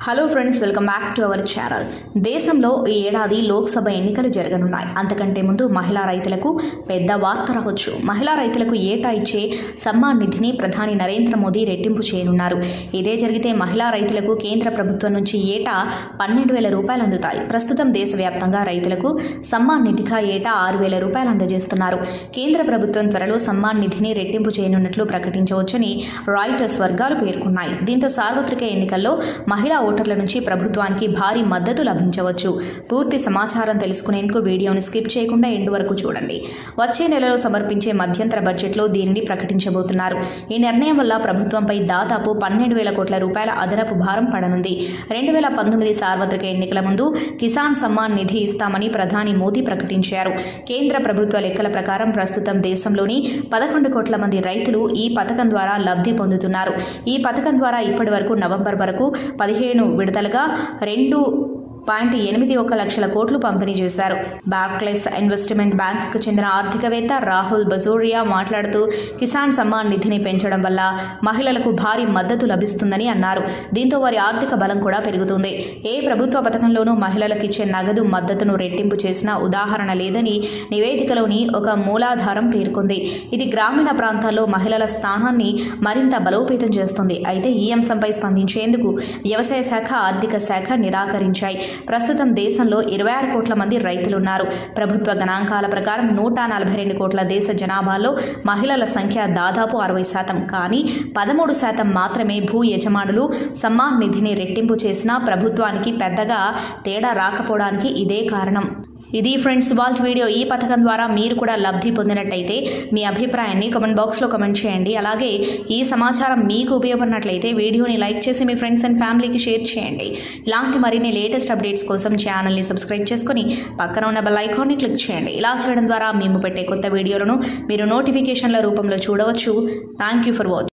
hello friends welcome back to our channel దేశంలో ఈ ఏడాది లోక్సభ ఎన్నికలు జరగనున్నాయి అంతకంటే ముందు మహిళా రైతులకు పెద్ద వార్త రావచ్చు మహిళా రైతులకు ఏటా ఇచ్చే సమ్మాన్ నిధిని ప్రధాని నరేంద్ర మోదీ రెట్టింపు చేయనున్నారు ఇదే జరిగితే మహిళా రైతులకు కేంద్ర ప్రభుత్వం నుంచి ఏటా పన్నెండు వేల రూపాయలు అందుతాయి ప్రస్తుతం దేశవ్యాప్తంగా రైతులకు సమ్మాన్ నిధిగా ఏటా ఆరు వేల రూపాయలు అందజేస్తున్నారు కేంద్ర ప్రభుత్వం త్వరలో సమ్మాన్ నిధిని రెట్టింపు చేయనున్నట్లు ప్రకటించవచ్చని రాయిటర్స్ వర్గాలు పేర్కొన్నాయి దీంతో సార్వత్రిక ఎన్నికల్లో మహిళా ఓటర్ల నుంచి ప్రభుత్వానికి భారీ మద్దతు లభించవచ్చు పూర్తి సమాచారం తెలుసుకునేందుకు వీడియోను స్కిప్ చేయకుండా ఎండు వరకు చూడండి వచ్చే నెలలో సమర్పించే మధ్యంతర బడ్జెట్లో దీనిని ప్రకటించబోతున్నారు ఈ నిర్ణయం వల్ల ప్రభుత్వంపై దాదాపు పన్నెండు వేల కోట్ల రూపాయల అదనపు భారం పడనుంది రెండు వేల పంతొమ్మిది సార్వత్రిక ఎన్నికల ముందు కిసాన్ సమ్మాన్ నిధి ఇస్తామని ప్రధాని మోదీ ప్రకటించారు కేంద్ర ప్రభుత్వ లెక్కల ప్రకారం ప్రస్తుతం దేశంలోని పదకొండు కోట్ల మంది రైతులు ఈ పథకం ద్వారా లబ్ధి పొందుతున్నారు ఈ పథకం ద్వారా ఇప్పటి వరకు నవంబర్ వరకు పదిహేను విడతలుగా రెండు పాయింట్ ఎనిమిది ఒక లక్షల కోట్లు పంపిణీ చేశారు బార్క్లెస్ ఇన్వెస్ట్మెంట్ బ్యాంకుకు చెందిన ఆర్థికవేత్త రాహుల్ బజోరియా మాట్లాడుతూ కిసాన్ సమ్మాన్ నిధిని పెంచడం వల్ల మహిళలకు భారీ మద్దతు లభిస్తుందని అన్నారు దీంతో వారి ఆర్థిక బలం కూడా పెరుగుతుంది ఏ ప్రభుత్వ పథకంలోనూ మహిళలకు ఇచ్చే నగదు మద్దతును రెట్టింపు చేసిన ఉదాహరణ లేదని నివేదికలోని ఒక మూలాధారం పేర్కొంది ఇది గ్రామీణ ప్రాంతాల్లో మహిళల స్థానాన్ని మరింత బలోపేతం చేస్తుంది అయితే ఈ అంశంపై స్పందించేందుకు వ్యవసాయ శాఖ ఆర్థిక శాఖ నిరాకరించాయి ప్రస్తుతం దేశంలో ఇరవై ఆరు కోట్ల మంది రైతులున్నారు ప్రభుత్వ గణాంకాల ప్రకారం నూట నలభై రెండు కోట్ల దేశ జనాభాలో మహిళల సంఖ్య దాదాపు అరవై శాతం కానీ పదమూడు శాతం మాత్రమే భూ యజమానులు సమ్మాన్ నిధిని రెట్టింపు చేసినా ప్రభుత్వానికి పెద్దగా తేడా రాకపోవడానికి ఇదే కారణం ఇది ఫ్రెండ్స్ వాల్ట్ వీడియో ఈ పథకం ద్వారా మీరు కూడా లబ్ధి పొందినట్టయితే మీ అభిప్రాయాన్ని కామెంట్ బాక్స్లో కామెంట్ చేయండి అలాగే ఈ సమాచారం మీకు ఉపయోగపడినట్లయితే వీడియోని లైక్ చేసి మీ ఫ్రెండ్స్ అండ్ ఫ్యామిలీకి షేర్ చేయండి ఇలాంటి మరిన్ని లేటెస్ట్ అప్డేట్స్ కోసం ఛానల్ని సబ్స్క్రైబ్ చేసుకుని పక్కన ఉన్న బెల్ ఐకాన్ని క్లిక్ చేయండి ఇలా చేయడం ద్వారా మేము పెట్టే కొత్త వీడియోలను మీరు నోటిఫికేషన్ల రూపంలో చూడవచ్చు థ్యాంక్ యూ ఫర్ వాచింగ్